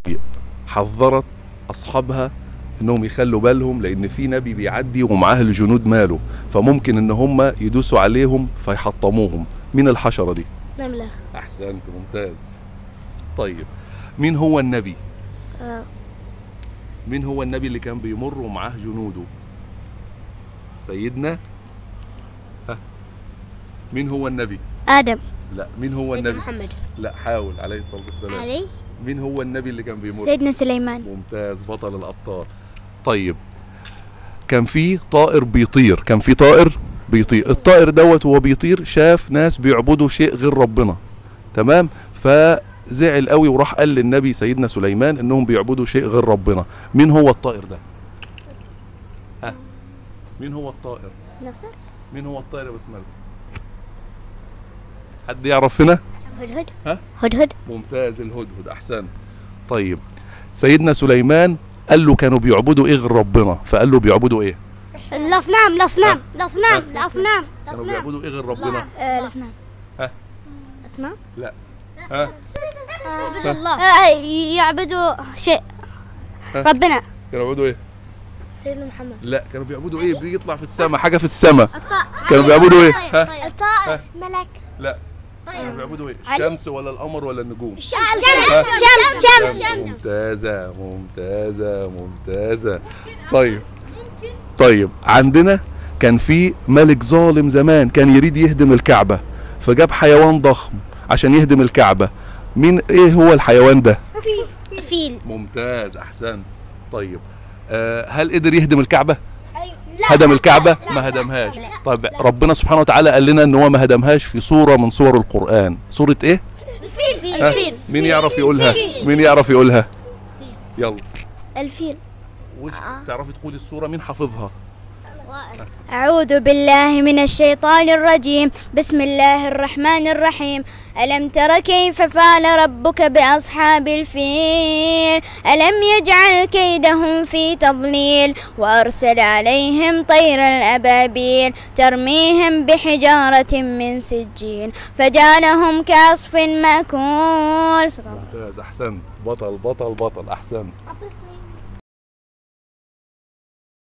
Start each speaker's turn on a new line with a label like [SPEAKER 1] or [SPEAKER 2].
[SPEAKER 1] حذرت اصحابها انهم يخلوا بالهم لان في نبي بيعدي ومعاه الجنود ماله فممكن ان هم يدوسوا عليهم فيحطموهم مين الحشره دي
[SPEAKER 2] نملة
[SPEAKER 1] احسنت ممتاز طيب مين هو النبي
[SPEAKER 2] آه.
[SPEAKER 1] مين هو النبي اللي كان بيمر ومعاه جنوده سيدنا ها مين هو النبي
[SPEAKER 2] آدم
[SPEAKER 1] لا مين هو
[SPEAKER 2] سيدنا
[SPEAKER 1] النبي
[SPEAKER 2] محمد.
[SPEAKER 1] لا حاول عليه الصلاه والسلام
[SPEAKER 2] علي
[SPEAKER 1] مين هو النبي اللي كان بيمر
[SPEAKER 2] سيدنا سليمان
[SPEAKER 1] ممتاز بطل الابطال طيب كان في طائر بيطير كان في طائر بيطير الطائر دوت وهو بيطير شاف ناس بيعبدوا شيء غير ربنا تمام فزعل قوي وراح قال للنبي سيدنا سليمان انهم بيعبدوا شيء غير ربنا مين هو الطائر ده ها مين هو الطائر
[SPEAKER 2] نصر
[SPEAKER 1] مين هو الطائر يا بسمله حد يعرف هنا
[SPEAKER 2] هدهد
[SPEAKER 1] ها؟
[SPEAKER 2] هدهد
[SPEAKER 1] ممتاز الهدهد احسن طيب سيدنا سليمان قال له كانوا بيعبدوا ايه غير ربنا فقال له بيعبدوا ايه
[SPEAKER 2] الأصنام الأصنام الأصنام
[SPEAKER 1] ها؟
[SPEAKER 2] الأصنام
[SPEAKER 1] كانوا بيعبدوا ايه غير ربنا
[SPEAKER 2] الأصنام
[SPEAKER 1] ها؟
[SPEAKER 2] الأصنام
[SPEAKER 1] لا ها
[SPEAKER 2] يعبدوا الله يعبدوا شيء
[SPEAKER 1] ها؟
[SPEAKER 2] ربنا
[SPEAKER 1] كانوا بيعبدوا ايه
[SPEAKER 2] سيدنا محمد
[SPEAKER 1] لا كانوا بيعبدوا ايه بيطلع في السماء حاجه في السماء كانوا بيعبدوا ايه ها
[SPEAKER 2] الطائر ملك
[SPEAKER 1] لا كانوا بيعبدوا ايه الشمس ولا القمر ولا النجوم
[SPEAKER 2] شمس شمس شمس
[SPEAKER 1] ممتازة ممتازة ممتازة طيب طيب عندنا كان في ملك ظالم زمان كان يريد يهدم الكعبة فجاب حيوان ضخم عشان يهدم الكعبة مين ايه هو الحيوان ده
[SPEAKER 2] فيل
[SPEAKER 1] ممتاز احسن طيب آه هل قدر يهدم الكعبة هدم الكعبة ما هدمهاش طيب ربنا سبحانه وتعالى قال لنا ان هو ما هدمهاش في سورة من سور القرآن سورة ايه
[SPEAKER 2] الفيل
[SPEAKER 1] ها؟
[SPEAKER 2] الفيل
[SPEAKER 1] مين يعرف يقولها مين يعرف يقولها يلا
[SPEAKER 2] الفيل
[SPEAKER 1] وش تعرفي تقولي السورة مين حافظها
[SPEAKER 2] أعوذ بالله من الشيطان الرجيم بسم الله الرحمن الرحيم ألم تر كيف فعل ربك بأصحاب الفيل ألم يجعل كيدهم في تضليل وأرسل عليهم طيرا الأبابيل ترميهم بحجارة من سجين فجعلهم كعصف مأكول
[SPEAKER 1] ممتاز احسنت بطل بطل بطل احسنت